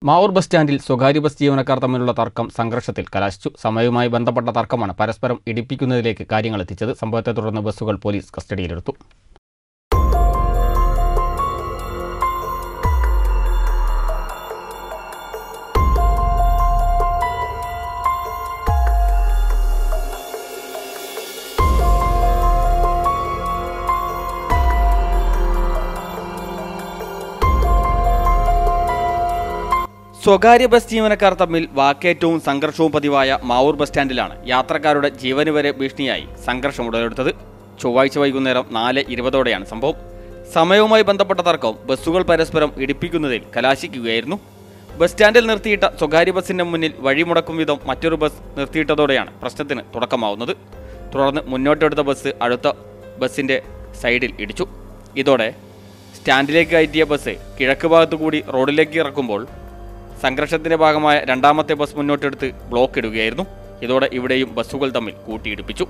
Mavoor bus സ്റ്റാൻഡിൽ സ്വകാര്യ bus ജീവനക്കാർ തമ്മിലുള്ള തർക്കം സംഘർഷത്തിൽ കലാശിച്ചു സമയവുമായി ബന്ധപ്പെട്ട തർക്കമാണ് പരസ്പരം ഇടിപ്പിക്കുന്നതിലേക്ക് കാര്യങ്ങൾ എത്തിച്ചത് സംഭവത്തെ തുടർന്ന് ബസ്സുകൾ പോലീസ് കസ്റ്റഡിയിലെടുത്തു സ്വകാര്യ ബസ് ജീവനക്കാർ തമ്മിൽ വാക്കേറ്റവും സംഘർഷവും പതിവായ മാവൂർ ബസ് സ്റ്റാൻഡിലാണ് യാത്രക്കാരുടെ ജീവന് വരെ ഭീഷണിയായി സംഘർഷം ഉടലെടുത്തത് ചൊവ്വാഴ്ച വൈകുന്നേരം നാല് ഇരുപതോടെയാണ് സംഭവം സമയവുമായി ബന്ധപ്പെട്ട തർക്കം ബസ്സുകൾ പരസ്പരം ഇടിപ്പിക്കുന്നതിൽ കലാശിക്കുകയായിരുന്നു ബസ് സ്റ്റാൻഡിൽ നിർത്തിയിട്ട സ്വകാര്യ ബസിന്റെ മുന്നിൽ വഴിമുടക്കും വിധം മറ്റൊരു ബസ് നിർത്തിയിട്ടതോടെയാണ് പ്രശ്നത്തിന് തുടക്കമാവുന്നത് തുടർന്ന് മുന്നോട്ടെടുത്ത ബസ് അടുത്ത ബസിന്റെ സൈഡിൽ ഇടിച്ചു ഇതോടെ സ്റ്റാൻഡിലേക്ക് കയറ്റിയ ബസ് കിഴക്ക് ഭാഗത്തു കൂടി റോഡിലേക്ക് ഇറക്കുമ്പോൾ സംഘർഷത്തിന്റെ ഭാഗമായ രണ്ടാമത്തെ ബസ് മുന്നോട്ടെടുത്ത് ബ്ലോക്ക് ഇടുകയായിരുന്നു ഇതോടെ ഇവിടെയും ബസ്സുകൾ തമ്മിൽ കൂട്ടിയിടിപ്പിച്ചു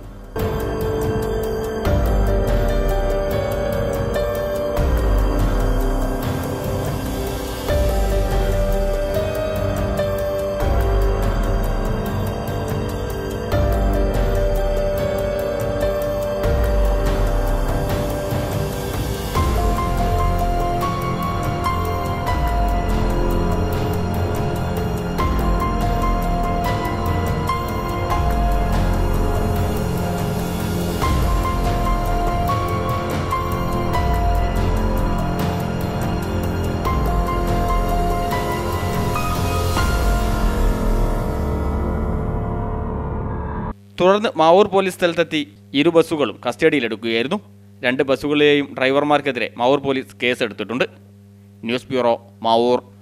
തുടർന്ന് മാവൂർ പോലീസ് സ്ഥലത്തെത്തി ഇരു ബസ്സുകളും കസ്റ്റഡിയിലെടുക്കുകയായിരുന്നു രണ്ട് ബസ്സുകളിലെയും ഡ്രൈവർമാർക്കെതിരെ മാവൂർ പോലീസ് കേസെടുത്തിട്ടുണ്ട് ന്യൂസ് ബ്യൂറോ മാവൂർ